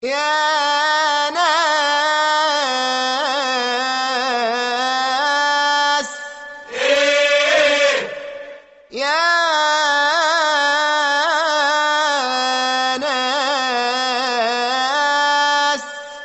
يا ناس يا ناس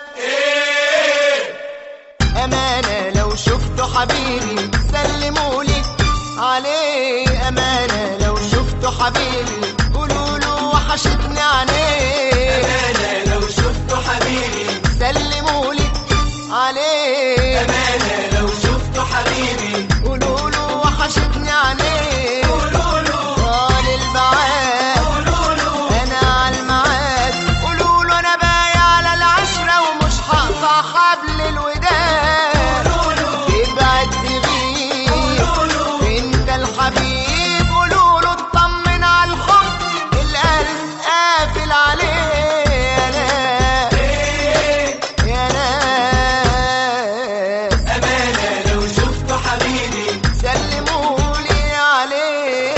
أمانة لو شفتوا حبيبي سلمولي عليه أمانة لو شفتوا حبيبي قولوا له وحشتني عينيه أمانة لو شفته حبيبي سلمولي عليه أمانة لو شفته حبيبي قولوا له وحشتني عينيه قولوا له طال البعاد قولوا له انا على الميعاد قولوا له انا بايع على العشره ومش هقطع حبل الوداد قولوا له ابعد تغيب قولوا له انت الحبيب قولوا له اطمن على الحب القلب قافل عليه يا ناس يا ناس أمانة لو شفته حبيبي سلمولي عليه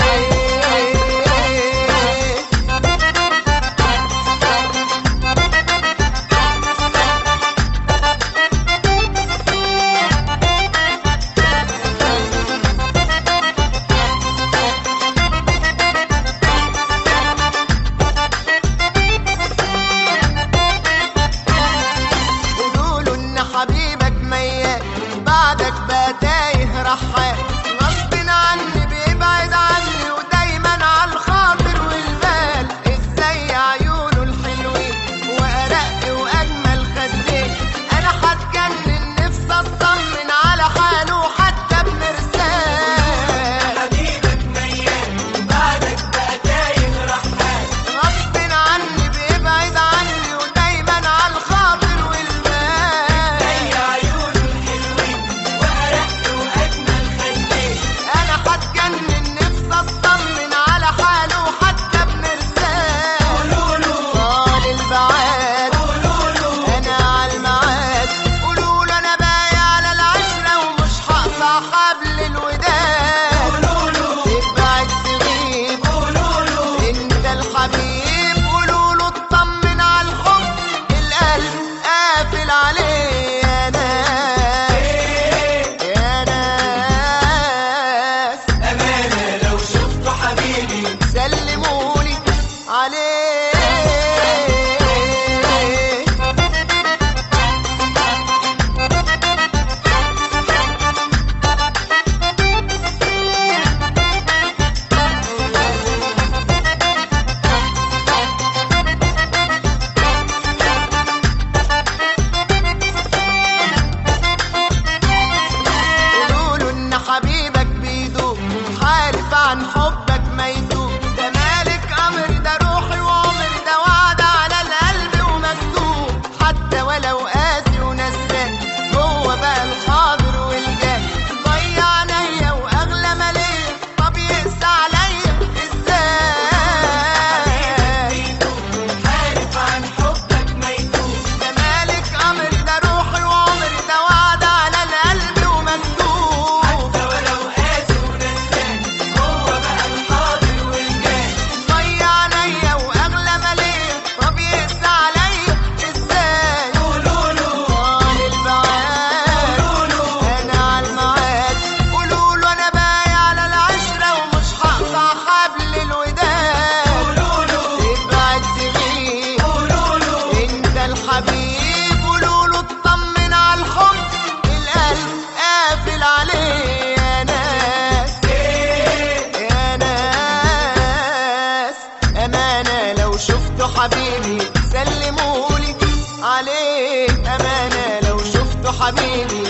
قولوا ان حبيبك ميت بعدك بقى تايه رحال غصب عني بيبعد عني ودايما على الخاطر والبال ازاي عيونه الحلوين وارق واجمل خدين انا هتجنن نفسي اطمن على حاله حتى بمرسال حبيبك ميت بعدك بقى تايه رحال غصب عني بيبعد عني ودايما على الخاطر والبال زي عيونه الحلوين وأرق وأجمل خدين انا هتجنن نفسي اطمن على حاله حتى بمرسال قولوا له طال البعاد قولوا له انا على الميعاد قولوا له انا بايع على العشره ومش هقطع حبل الوداد قولوا له تبعد تغيب قولوا له انت الحبيب قولوا له اطمن على الحب القلب قافل عليه يا ناس يا ناس أمانة لو شفته حبيبي سلموني عليه قولوا ان حبيبك بيدوب حالف عن حبك ما يدوب ده مالك امر ده روحي وعمري ده وعد على القلب ومكتوب حتى ولو قاسي ونسان هو بقى الحاضر والجاي ضيع عينيا واغلى ما ليا طب يقسى عليا ازاي عارف عن حبك ما يدوب ده مالك امر ده روحي وعمري ده وعد على القلب ومكتوب حتى ولو قاسي ونسان هو بقى الحاضر والجاي ضيع عليا واغلى ما ليا طب يقسى عليا ازاي قولوا له طال البعاد قولوا له انا على الميعاد قولوا له انا بايع على العشره ومش هقطع حبل الوداد قولوا له ابعد تغيب قولوا له انت الحبيب قولوا له اطمن على الحب القلب قافل عليه يا ناس يا ناس أمانة لو شفتوا حبيبي سلمولي عليه أمانة لو شفتوا حبيبي